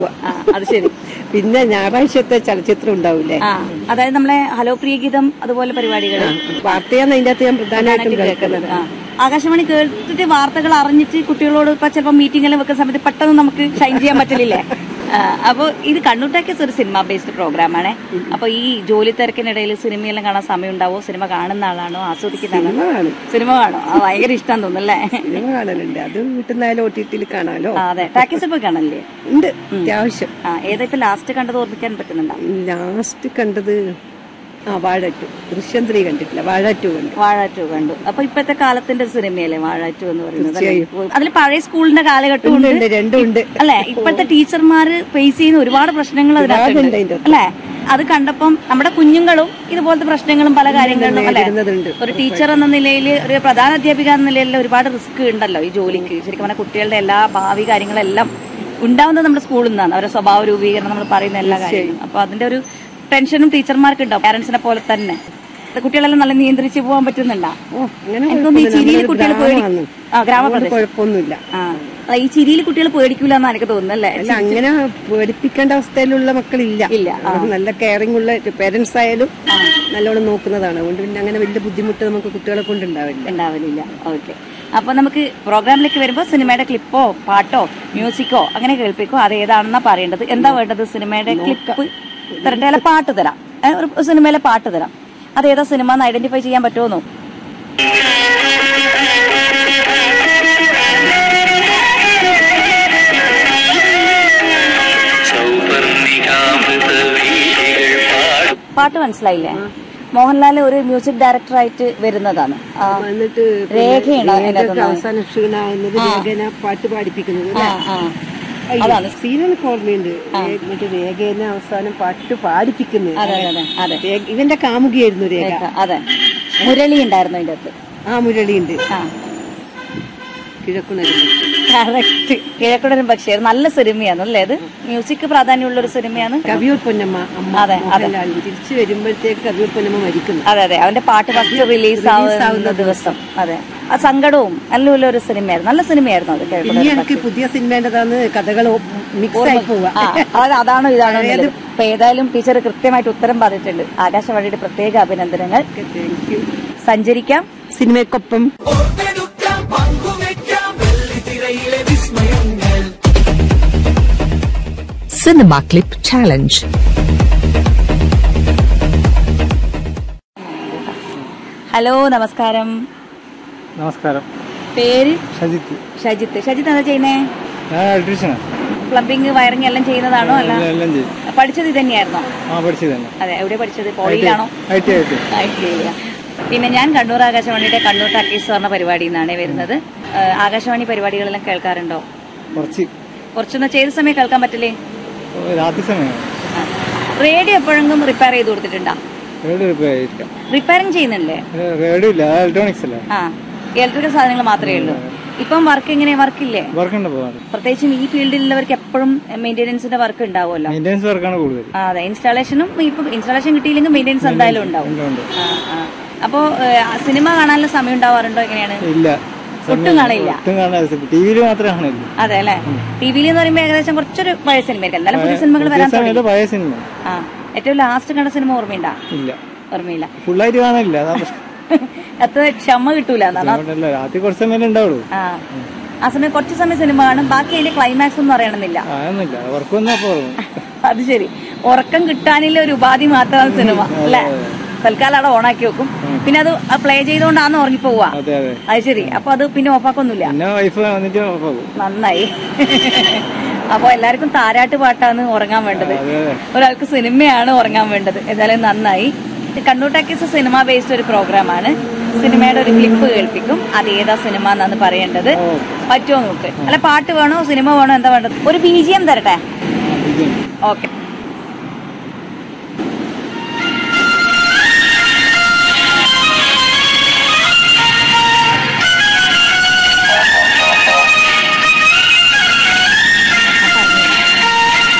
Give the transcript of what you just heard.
ആ, അത് ശരി പിന്നെ ഞായറാഴ്ചത്തെ ചലച്ചിത്രം ഉണ്ടാവൂലേ ആ അതായത് നമ്മളെ ഹലോ പ്രിയഗീതം അതുപോലെ പരിപാടികൾ വാർത്തയാണ് അതിന്റെ അകത്ത് ഞാൻ പ്രധാനമായിട്ടും കേൾക്കുന്നത് ആ. ആകാശവാണി കേട്ടിട്ട് വാർത്തകൾ അറിഞ്ഞിട്ട് കുട്ടികളോട് ഇപ്പൊ ചിലപ്പോൾ മീറ്റിംഗ് എല്ലാം വെക്കുന്ന സമയത്ത് പെട്ടെന്ന് നമുക്ക് ഷൈൻ ചെയ്യാൻ പറ്റില്ലേ അപ്പോൾ ഇത് കണ്ണൂർ ടാക്കീസ് ഒരു സിനിമ ബേസ്ഡ് പ്രോഗ്രാം ആണ് അപ്പൊ ഈ ജോലി തിരക്കിനിടയിൽ സിനിമയെല്ലാം കാണാൻ സമയം ഉണ്ടാവോ സിനിമ കാണുന്ന ആളാണോ ആസ്വദിക്കുന്ന ആളാണോ സിനിമ കാണും സിനിമ കാണോ ആ ഭയങ്കര ഇഷ്ടം തോന്നുന്നല്ലേ സിനിമ കാണലുണ്ട് അത് വീട്ടിൽ നിന്നായാലും ഒ ടി ടിയിൽ കാണാലോ ആ, അതെ ടാക്കീസിൽ പോയി കാണല്ലേ ഉണ്ട് അത്യാവശ്യം ആ ഏതാ ഇപ്പൊ ലാസ്റ്റ് കണ്ടത് ഓർമ്മിക്കാൻ പറ്റുന്നുണ്ടോ ലാസ്റ്റ് കണ്ടത് ആ വാഴറ്റു ദൃശ്യം ത്രീ കണ്ടിട്ടില്ല വാഴറ്റു കണ്ടു വാഴ ടു കണ്ടു അപ്പൊ ഇപ്പത്തെ കാലത്തിന്റെ ഒരു സിനിമയല്ലേ വാഴ ടു എന്ന് പറയുന്നത് തീർച്ചയായും. അതിൽ പഴയ സ്കൂളിന്റെ കാലഘട്ടം ഉണ്ട്, ഉണ്ട് ഉണ്ട് രണ്ടും ഉണ്ട് അല്ലെ ഇപ്പോഴത്തെ ടീച്ചർമാര് ഫേസ് ചെയ്യുന്ന ഒരുപാട് പ്രശ്നങ്ങൾ അതിനകത്തുണ്ട് ഒരുപാടുണ്ട് അതിന്റെ അകത്ത്. അല്ലെ അത് കണ്ടപ്പം നമ്മുടെ കുഞ്ഞുങ്ങളും ഇതുപോലത്തെ പ്രശ്നങ്ങളും പല കാര്യങ്ങളിലും അല്ലെ നേരിടുന്നതുണ്ട്. ഒരു ടീച്ചർ എന്ന നിലയിൽ ഒരു പ്രധാന അധ്യാപിക എന്ന നിലയിൽ ഒരുപാട് റിസ്ക് ഉണ്ടല്ലോ ഈ ജോലിക്ക് ശരിക്കും പറഞ്ഞാൽ കുട്ടികളുടെ എല്ലാ ഭാവി കാര്യങ്ങളെല്ലാം ഉണ്ടാവുന്നത് നമ്മുടെ സ്കൂളിൽ നിന്നാണ് അവരുടെ സ്വഭാവ രൂപീകരണം നമ്മൾ പറയുന്ന എല്ലാ കാര്യങ്ങളും അപ്പൊ അതിന്റെ ഒരു ടെൻഷനും ടീച്ചർമാർക്ക് ഉണ്ടാവും പാരന്റ്സിനെ പോലെ തന്നെ ഇത് കുട്ടികളെല്ലാം നല്ല നിയന്ത്രിച്ച് പോകാൻ പറ്റുന്നുണ്ടോ ഓ അങ്ങനെ എനിക്ക് തോന്നുന്നു ഈ കുഴപ്പമൊന്നുമില്ല. ചിരിയിൽ നമ്മളൊരു കുട്ടികൾ പേടി ഗ്രാമമാണ്. ആ അതുകൊണ്ട് ഗ്രാമപ്രദേശം കുഴപ്പമൊന്നുമില്ല ആ അല്ല, ഈ ചിരിയിൽ കുട്ടികൾ പേടിക്കൂല എന്നാണ് എനിക്ക് തോന്നുന്നത് അല്ലേ അല്ല അങ്ങനെ പേടിപ്പിക്കേണ്ട അവസ്ഥയിലുള്ള മക്കളില്ല ഇല്ല, അവർ നല്ല കെയറിംഗ് ഉള്ള പേരൻസ് ആയാലും നല്ലോണം നോക്കുന്നതാണ് അതുകൊണ്ട് പിന്നെ അങ്ങനെ വലിയ ബുദ്ധിമുട്ട് നമുക്ക് കുട്ടികളെ കൊണ്ടുണ്ടാവില്ല ഉണ്ടാവലില്ല ഓക്കെ അപ്പൊ നമുക്ക് പ്രോഗ്രാമിലേക്ക് വരുമ്പോൾ സിനിമയുടെ ക്ലിപ്പോ പാട്ടോ മ്യൂസിക്കോ അങ്ങനെ കേൾപ്പിക്കോ അത് ഏതാണെന്നാ പറയേണ്ടത് എന്താ വേണ്ടത് സിനിമയുടെ ക്ലിപ്പ് തരട്ടെ അല്ല പാട്ട് തരാം ഏ, ഒരു സിനിമയിലെ പാട്ട് തരാം അത് ഏതാ സിനിമ എന്ന് ഐഡന്റിഫൈ ചെയ്യാൻ പറ്റുമോ സൗപർണികാമൃതവീഴികൾ പാടും പാട്ട് മനസ്സിലായില്ലേ മോഹൻലാൽ ഒരു മ്യൂസിക് ഡയറക്ടറായിട്ട് വരുന്നതാണ് ആ, എന്നിട്ട് രേഖയാണ് അതിനകത്ത് രേഖയ്ക്ക് അവസാന ക്ഷീണാകുന്നത് രേഖന പാട്ട് പാടിപ്പിക്കുന്നത് ആ, ആ. അതാണ് സീനൊക്കെ ഓർമ്മയുണ്ട് രേ- എന്നിട്ട് രേഖേനെ അവസാനം പാട്ട് പാടിപ്പിക്കുന്നത് അതെ അതെ അതെ അതെ രേഖ- ഇവന്റെ കാമുകിയായിരുന്നു രേഖ അതെ മുരളി ഉണ്ടായിരുന്നു അതിന്റെ അകത്ത് ആ മുരളിയുണ്ട് ആ കിഴക്കുണരുന്നു കറക്റ്റ് കിഴക്കുടരും പക്ഷേ നല്ല സിനിമയാണ് അല്ലേ അത് മ്യൂസിക് പ്രാധാന്യമുള്ള ഒരു സിനിമയാണ് കവിയൂർ പൊന്നമ്മ അമ്മ അതെ, അതെ. മോഹൻലാൽ തിരിച്ചു വരുമ്പോഴത്തേക്ക് കവിയൂർ പൊന്നമ്മ മരിക്കുന്നു അതെ അതെ അവന്റെ പാട്ട് ഫസ്റ്റ് റിലീസ് ആവുന്ന ദിവസം അതെ ആ സങ്കടവും നല്ല ഒരു സിനിമയായിരുന്നു നല്ല സിനിമയായിരുന്നു അത് ഇനി കിഴക്കുടരും എനിക്ക് പുതിയ സിനിമേണ്ടതാണ് കഥകൾ മിക്സ് ആയി പോവാ ആ അത് അതാണോ ഇതാണോ എന്നുള്ളത്. അപ്പൊ ഏതായാലും ടീച്ചർ കൃത്യമായിട്ട് ഉത്തരം പറഞ്ഞിട്ടുണ്ട് ആകാശവാണിയുടെ പ്രത്യേക അഭിനന്ദനങ്ങൾ താങ്ക് യു സഞ്ചരിക്കാം സിനിമയ്ക്കൊപ്പം Cinema Clip Challenge. ഹലോ നമസ്കാരം നമസ്കാരം പേര് ഷജിത്ത് ഷജിത്ത് ഷജിത്ത് എന്താ ചെയ്യുന്നേ ഞാൻ ഇലക്ട്രീഷ്യനാണ് പ്ലംബിംഗ് വയറിംഗ് എല്ലാം ചെയ്യുന്നതാണോ അല്ല എല്ലാം എല്ലാം ചെയ്യും പഠിച്ചത് ഇത് തന്നെയായിരുന്നോ ആ പഠിച്ചത് തന്നെ അതെ എവിടെ പഠിച്ചത് പോളിയിലാണോ ഐ ടി ഐ ടി ആയിട്ടില്ല. പിന്നെ ഞാൻ കണ്ണൂർ ആകാശവാണിയുടെ കണ്ണൂർ ടാക്കീസ് പറഞ്ഞ പരിപാടിയിൽ നിന്നാണ് വരുന്നത് ഏഹ് ആകാശവാണി പരിപാടികളെല്ലാം കേൾക്കാറുണ്ടോ കുറച്ച് കുറച്ചൊന്ന് ചെയ്ത സമയം കേൾക്കാൻ പറ്റില്ലേ രാത്രി സമയം ആ. റേഡിയോ എപ്പോഴെങ്കിലും റിപ്പയർ ചെയ്ത് കൊടുത്തിട്ടുണ്ടോ റേഡിയോ റിപ്പയർ ആയിരിക്കാം റിപ്പയറിംഗ് ചെയ്യുന്നില്ലേ റേഡിയോ ഇല്ല ഇലക്ട്രോണിക്സ് അല്ലേ ആ ഇലക്ട്രിക്കൽ സാധനങ്ങൾ മാത്രമേ ഉള്ളൂ ഇപ്പം വർക്ക് എങ്ങനെ വർക്കില്ലേ വർക്കുണ്ട് പോകാറ് പ്രത്യേകിച്ചും ഈ ഫീൽഡിലുള്ളവർക്ക് എപ്പോഴും മെയിൻ്റെനൻസിന്റെ വർക്ക് ഉണ്ടാവുമല്ലോ മെയിൻ്റെനൻസ് വർക്കാണ് കൂടുതൽ ആ, അതെ ഇൻസ്റ്റാളേഷനും ഇപ്പൊ ഇൻസ്റ്റാളേഷൻ കിട്ടിയില്ലെങ്കിൽ മെയിൻ്റെനൻസ് എന്തായാലും ഉണ്ടാവും ഉണ്ട് ഉണ്ട് ആ, ആ. അപ്പോ ഏഹ്, സിനിമ കാണാനുള്ള സമയം ഉണ്ടാവാറുണ്ടോ എങ്ങനെയാണ് ഇല്ല ഒട്ടും കാണില്ല ഒട്ടും കാണാൻ ടി വിയിൽ മാത്രമേ കാണില്ല അതെ അല്ലെ ടി വിയിൽ എന്ന് പറയുമ്പോൾ ഏകദേശം കുറച്ചൊരു പഴയ സിനിമയായിരിക്കും എന്നാലും പുതിയ സിനിമകൾ വരാൻ പുതിയ സമയത്ത് തുടങ്ങി പഴയ സിനിമ ആ ഏറ്റവും ലാസ്റ്റ് കണ്ട സിനിമ ഓർമ്മയുണ്ടാ ഇല്ല ഓർമ്മയില്ല ഫുള്ളായിട്ട് കാണാനില്ല അതാ പ്രശ്നം അത്ര ക്ഷമ കിട്ടൂല എന്നാണ് അതുകൊണ്ടല്ല രാത്രി കുറച്ച് സമയം ഉണ്ടാവുള്ളൂ ആ ആ സമയം കുറച്ച് സമയം സിനിമ കാണും ബാക്കി അതിന്റെ ക്ലൈമാക്സ് ഒന്നും അറിയണമെന്നില്ല ആ ഒന്നുമില്ല വർക്ക് വന്നാൽ പോകും അത് ശരി ഉറക്കം കിട്ടാനില്ല ഒരു ഉപാധി മാത്രമാണ് സിനിമ അല്ലെ തൽക്കാലം അവിടെ ഓണാക്കി വെക്കും പിന്നെ അത് പ്ലേ ചെയ്തുകൊണ്ടാന്ന് ഉറങ്ങിപ്പോവാ അതെ അതെ അത് ശരി അപ്പൊ അത് പിന്നെ ഓഫാക്കൊന്നുമില്ല പിന്നെ വൈഫ് വന്നിട്ട് പോകും നന്നായി അപ്പൊ എല്ലാവർക്കും താരാട്ട് പാട്ടാണ് ഉറങ്ങാൻ വേണ്ടത് അതെ അതെ ഒരാൾക്ക് സിനിമയാണ് ഉറങ്ങാൻ വേണ്ടത് ഏതായാലും നന്നായി കണ്ണൂർ ടാക്കീസ് സിനിമ ബേസ്ഡ് ഒരു പ്രോഗ്രാമാണ് സിനിമയുടെ ഒരു ക്ലിപ്പ് കേൾപ്പിക്കും അത് ഏതാ സിനിമ എന്നാണ് പറയേണ്ടത് പറ്റുമോ നോക്ക് അല്ല പാട്ട് വേണോ സിനിമ വേണോ എന്താ വേണ്ടത് ഒരു ബി ജി എം തരട്ടെ